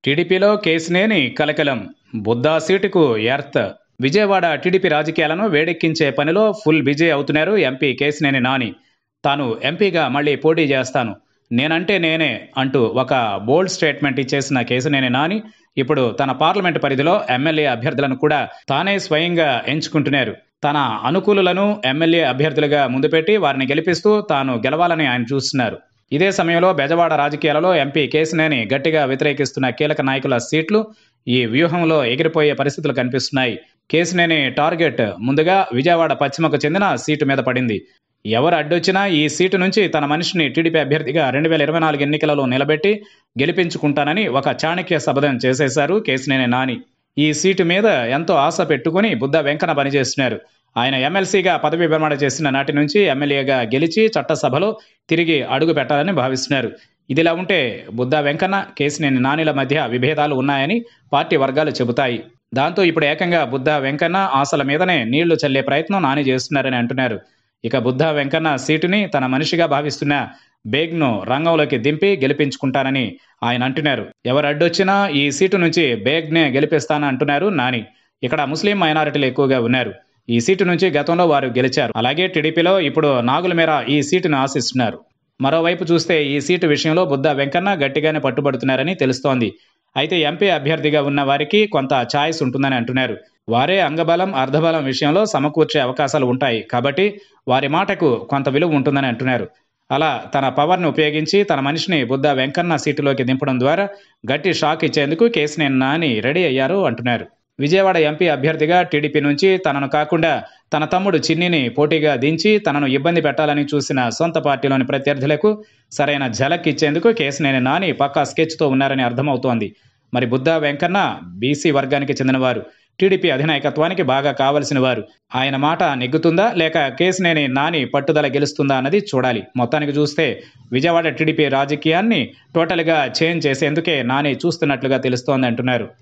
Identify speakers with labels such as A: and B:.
A: టీడీపీలో కేసినేని కలకలం బుద్దా సీటుకు ఎర్త్ విజయవాడ టీడీపీ రాజకీయాలను వేడెక్కించే పనిలో ఫుల్ బిజీ అవుతున్నారు ఎంపీ కేసినేని నాని తాను ఎంపీగా మళ్ళీ పోటీ చేస్తాను నేనంటే నేనే అంటూ ఒక బోల్డ్ స్టేట్మెంట్ ఇచ్చేసిన కేసినేని నాని ఇప్పుడు తన పార్లమెంటు పరిధిలో ఎమ్మెల్యే అభ్యర్థులను కూడా తానే స్వయంగా ఎంచుకుంటున్నారు తన అనుకూలులను ఎమ్మెల్యే అభ్యర్థులుగా ముందు పెట్టి వారిని గెలిపిస్తూ తాను గెలవాలని ఆయన చూస్తున్నారు ఇదే సమయంలో బెజవాడ రాజకీయాలలో ఎంపీ కేసినేని గట్టిగా వ్యతిరేకిస్తున్న కీలక నాయకుల సీట్లు ఈ వ్యూహంలో ఎగిరిపోయే పరిస్థితులు కనిపిస్తున్నాయి కేసినేని టార్గెట్ ముందుగా విజయవాడ పశ్చిమకు చెందిన సీటు మీద పడింది ఎవరు అడ్డొచ్చినా ఈ సీటు నుంచి తన మనిషిని టీడీపీ అభ్యర్థిగా రెండు వేల ఇరవై నాలుగు ఎన్నికలలో నిలబెట్టి గెలిపించుకుంటానని ఒక చాణక్య శపథం చేసేశారు కేసినేని నాని ఈ సీటు మీద ఎంతో ఆశ పెట్టుకుని బుద్ధ వెంకన్న పనిచేస్తున్నారు ఆయన ఎమ్మెల్సీగా పదవి విరమణ చేసిన నాటి నుంచి ఎమ్మెల్యేగా గెలిచి చట్టసభలో తిరిగి అడుగు పెట్టాలని భావిస్తున్నారు ఇదిలా ఉంటే బుద్ధ వెంకన్న కేసినేని నానిల మధ్య విభేదాలు ఉన్నాయని పార్టీ వర్గాలు చెబుతాయి దాంతో ఇప్పుడు ఏకంగా బుద్ధ వెంకన్న ఆశల మీదనే నీళ్లు చల్లే ప్రయత్నం నాని చేస్తున్నారని అంటున్నారు ఇక బుద్ధ వెంకన్న సీటుని తన మనిషిగా భావిస్తున్న బేగ్ను రంగంలోకి దింపి గెలిపించుకుంటానని ఆయన అంటున్నారు ఎవరు అడ్డొచ్చినా ఈ సీటు నుంచి బేగ్నే గెలిపిస్తానని అంటున్నారు నాని ఇక్కడ ముస్లిం మైనారిటీలు ఎక్కువగా ఉన్నారు ఈ సీటు నుంచి గతంలో వారు గెలిచారు అలాగే టీడీపీలో ఇప్పుడు నాగుల మేర ఈ సీటును ఆశిస్తున్నారు మరోవైపు చూస్తే ఈ సీటు విషయంలో బుద్ధ వెంకన్న గట్టిగానే పట్టుబడుతున్నారని తెలుస్తోంది అయితే ఎంపీ అభ్యర్థిగా ఉన్న వారికి కొంత ఛాయిస్ ఉంటుందని అంటున్నారు వారే అంగబలం అర్ధబలం విషయంలో సమకూర్చే అవకాశాలు ఉంటాయి కాబట్టి వారి మాటకు కొంత విలువ ఉంటుందని అంటున్నారు అలా తన పవర్ను ఉపయోగించి తన మనిషిని బుద్ధ వెంకన్న సీటులోకి దింపడం ద్వారా గట్టి షాక్ ఇచ్చేందుకు కేసినేని నాని రెడీ అయ్యారు అంటున్నారు విజయవాడ ఎంపీ అభ్యర్థిగా టీడీపీ నుంచి తనను కాకుండా తన తమ్ముడు చిన్నిని పోటీగా దించి తనను ఇబ్బంది పెట్టాలని చూసిన సొంత పార్టీలోని ప్రత్యర్థులకు సరైన ఝలక్ ఇచ్చేందుకు కేసినేని నాని పక్కా స్కెచ్తో ఉన్నారని అర్థమవుతోంది మరి బుద్ధ వెంకన్న బీసీ వర్గానికి చెందినవారు టీడీపీ అధినాయకత్వానికి బాగా కావలసిన వారు ఆయన మాట నెగ్గుతుందా లేక కేసినేని నాని పట్టుదల గెలుస్తుందా అన్నది చూడాలి మొత్తానికి చూస్తే విజయవాడ టీడీపీ రాజకీయాన్ని టోటల్గా చేంజ్ చేసేందుకే నాని చూస్తున్నట్లుగా తెలుస్తోంది అంటున్నారు